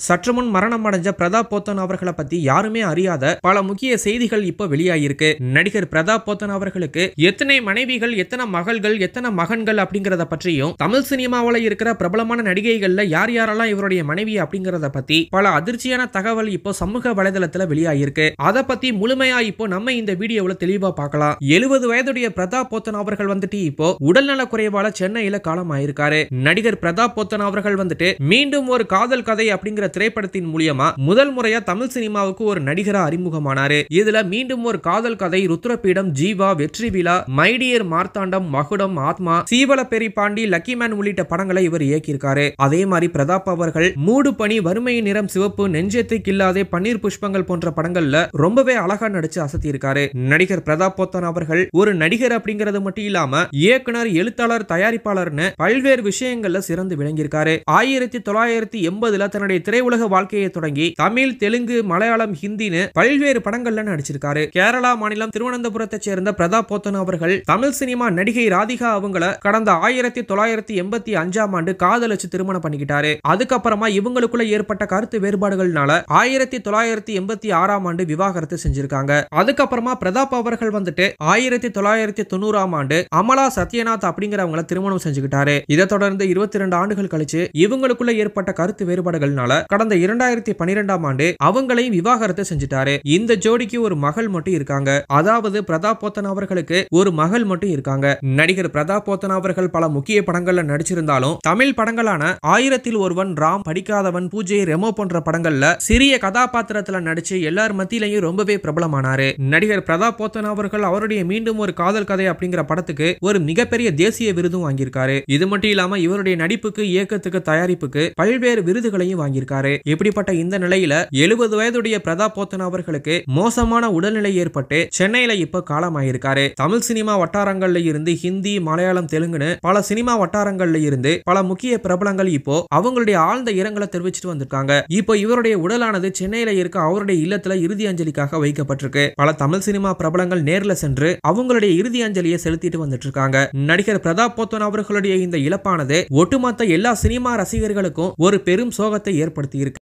சற்று முன் மரணம் அடைஞ்ச பிரதாப் போத்தன் அவர்களை பத்தி யாருமே அறியாத பல முக்கிய செய்திகள் இப்போ வெளியாகிருக்கு நடிகர் பிரதாப் போத்தன் அவர்களுக்கு எத்தனை மனைவிகள் எத்தனை மகள்கள் எத்தனை மகன்கள் அப்படிங்கறத பற்றியும் தமிழ் சினிமாவில் இருக்கிற பிரபலமான நடிகைகள்ல யார் யாரெல்லாம் இவருடைய மனைவி அப்படிங்கறத பத்தி பல அதிர்ச்சியான தகவல் இப்போ சமூக வலைதளத்துல வெளியாகிருக்கு அதை பத்தி முழுமையா இப்போ நம்ம இந்த வீடியோவில் தெளிவா பார்க்கலாம் எழுபது வயதுடைய பிரதாப் போத்தன் அவர்கள் வந்துட்டு இப்போ உடல்நல குறைவால சென்னையில காலமாயிருக்காரு நடிகர் பிரதாப் போத்தன் அவர்கள் வந்துட்டு மீண்டும் ஒரு காதல் கதை அப்படிங்கிற திரைப்படத்தின் மூலியமா முதல் முறையா தமிழ் சினிமாவுக்கு ஒரு நடிகரா அறிமுகமானாரு இதுல மீண்டும் ஒரு காதல் கதை ருத்ரபீடம் ஜீவா வெற்றி விழா மைடியர் மார்த்தாண்டம் மகுடம் ஆத்மா சீவல பெரிபாண்டி லக்கி மேன் உள்ளிட்ட படங்களை இவர் இயக்கியிருக்காரு அதே மாதிரி பிரதாப் அவர்கள் மூடு பனி வறுமையின் நிறம் சிவப்பு நெஞ்சத்தை கில்லாதே பன்னீர் புஷ்பங்கள் போன்ற படங்கள்ல ரொம்பவே அழகா நடிச்சு அசத்தியிருக்காரு நடிகர் பிரதாப் போத்தன் அவர்கள் ஒரு நடிகர் அப்படிங்கிறது மட்டும் இல்லாம இயக்குனர் எழுத்தாளர் தயாரிப்பாளர்னு பல்வேறு விஷயங்கள்ல சிறந்து விளங்கியிருக்காரு ஆயிரத்தி தொள்ளாயிரத்தி எண்பதுல தன்னுடைய திரையுலக வாழ்க்கையை தொடங்கி தமிழ் தெலுங்கு மலையாளம் ஹிந்தின்னு பல்வேறு படங்கள்ல நடிச்சிருக்காரு கேரளா மாநிலம் திருவனந்தபுரத்தை சேர்ந்த பிரதாப் போத்தன் அவர்கள் தமிழ் சினிமா நடிகை ராதிகா அவங்கள கடந்த ஆயிரத்தி தொள்ளாயிரத்தி எண்பத்தி அஞ்சாம் ஆண்டு காதலிச்சு திருமணம் பண்ணிக்கிட்டாரு அதுக்கப்புறமா இவங்களுக்குள்ள ஏற்பட்ட கருத்து வேறுபாடுகள்னால ஆயிரத்தி தொள்ளாயிரத்தி எண்பத்தி ஆறாம் ஆண்டு விவாகரத்து செஞ்சிருக்காங்க அதுக்கப்புறமா பிரதாப் அவர்கள் வந்துட்டு ஆயிரத்தி தொள்ளாயிரத்தி தொண்ணூறாம் ஆண்டு அமலா சத்யநாத் அப்படிங்கிறவங்கள திருமணம் செஞ்சுக்கிட்டாரு இதை தொடர்ந்து இருபத்தி ரெண்டு ஆண்டுகள் கழிச்சு இவங்களுக்குள்ள ஏற்பட்ட கருத்து வேறுபாடுகள்னால கடந்த இரண்டாயிரத்தி பன்னிரெண்டாம் ஆண்டு அவங்களையும் விவாகரத்து செஞ்சுட்டாரு இந்த ஜோடிக்கு ஒரு மகள் மட்டும் இருக்காங்க அதாவது பிரதாப் போத்தன் அவர்களுக்கு ஒரு மகள் மட்டும் இருக்காங்க நடிகர் பிரதாப் போத்தன் அவர்கள் பல முக்கிய படங்கள்ல நடிச்சிருந்தாலும் தமிழ் படங்களான ஆயிரத்தில் ஒருவன் ராம் படிக்காதவன் பூஜை ரெமோ போன்ற படங்கள்ல சிறிய கதாபாத்திரத்துல நடிச்சு எல்லார் மத்தியிலையும் ரொம்பவே பிரபலமானாரு நடிகர் பிரதாப் போத்தன் அவர்கள் அவருடைய மீண்டும் ஒரு காதல் கதை அப்படிங்கிற படத்துக்கு ஒரு மிகப்பெரிய தேசிய விருதும் வாங்கியிருக்காரு இது மட்டும் இல்லாம இவருடைய நடிப்புக்கு இயக்கத்துக்கு தயாரிப்புக்கு பல்வேறு விருதுகளையும் வாங்கியிருக்காரு இப்படிப்பட்ட இந்த நிலையில எழுபது வயதுடைய பிரதாப் போத்தன் அவர்களுக்கு மோசமான உடல்நிலை ஏற்பட்டு சென்னையில இப்ப காலமாயிருக்காரு தமிழ் சினிமா வட்டாரங்கள்ல இருந்து ஹிந்தி மலையாளம் தெலுங்குன்னு பல சினிமா வட்டாரங்கள்ல இருந்து பல முக்கிய பிரபலங்கள் இப்போ அவங்களுடைய ஆழ்ந்த இரங்கலை தெரிவிச்சிட்டு வந்திருக்காங்க இப்போ இவருடைய உடலானது சென்னையில இருக்க அவருடைய இல்லத்துல இறுதி அஞ்சலிக்காக வைக்கப்பட்டிருக்கு பல தமிழ் சினிமா பிரபலங்கள் நேர்ல சென்று அவங்களுடைய இறுதி அஞ்சலியை செலுத்திட்டு வந்துட்டு இருக்காங்க நடிகர் பிரதாப் போத்தன் அவர்களுடைய இந்த இழப்பானது ஒட்டுமொத்த எல்லா சினிமா ரசிகர்களுக்கும் ஒரு பெரும் சோகத்தை ஏற்படுத்தி இருக்கு